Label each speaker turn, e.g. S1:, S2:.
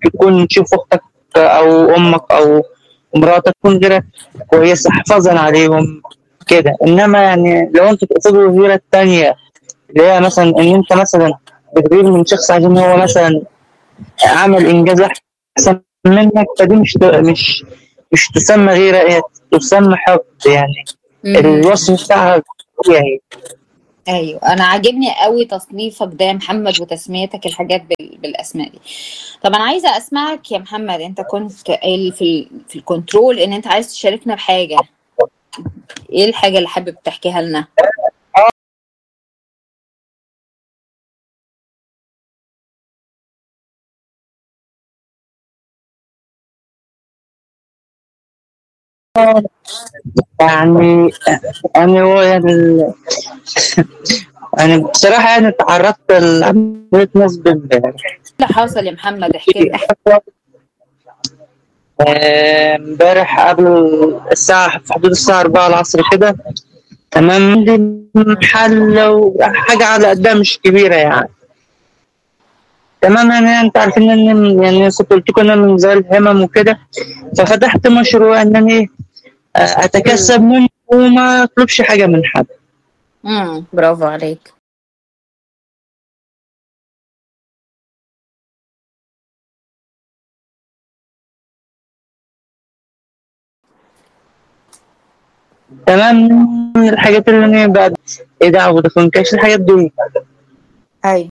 S1: يكون تشوف اختك او امك او مراتك تكون غيرة كويسه حفاظا عليهم كده انما يعني لو انت تقصد الغيره الثانيه اللي هي مثلا ان انت مثلا بتغير من شخص عشان هو مثلا عمل انجاز احسن منك فدي مش مش مش تسمى غيره هي تسمى حب يعني الوصف بتاعها طبيعي
S2: ايوه انا عاجبني قوي تصنيفك ده يا محمد وتسميتك الحاجات بال... بالاسماء دي طب انا عايزه اسمعك يا محمد انت كنت قايل في ال... في الكنترول ان انت عايز تشاركنا بحاجه ايه الحاجه اللي حابب تحكيها لنا
S1: يعني يعني هو يعني يعني بصراحة يعني تعرضت لعملية نصب امبارح
S2: اللي حصل يا محمد احكي لنا
S1: آه، امبارح قبل الساعة في حدود الساعة 4 العصر كده تمام عندي محل وحاجة على قدها مش كبيرة يعني تمام يعني انت عارفين ان يعني كنت قلت لكم انا من زي الهمم وكده ففتحت مشروع ان انا ايه اتكسب منه وما اطلبش حاجه من حد
S2: امم برافو عليك
S1: تمام من الحاجات اللي انا بعد ايه ده فودافون كاش الحاجات دي
S2: ايوه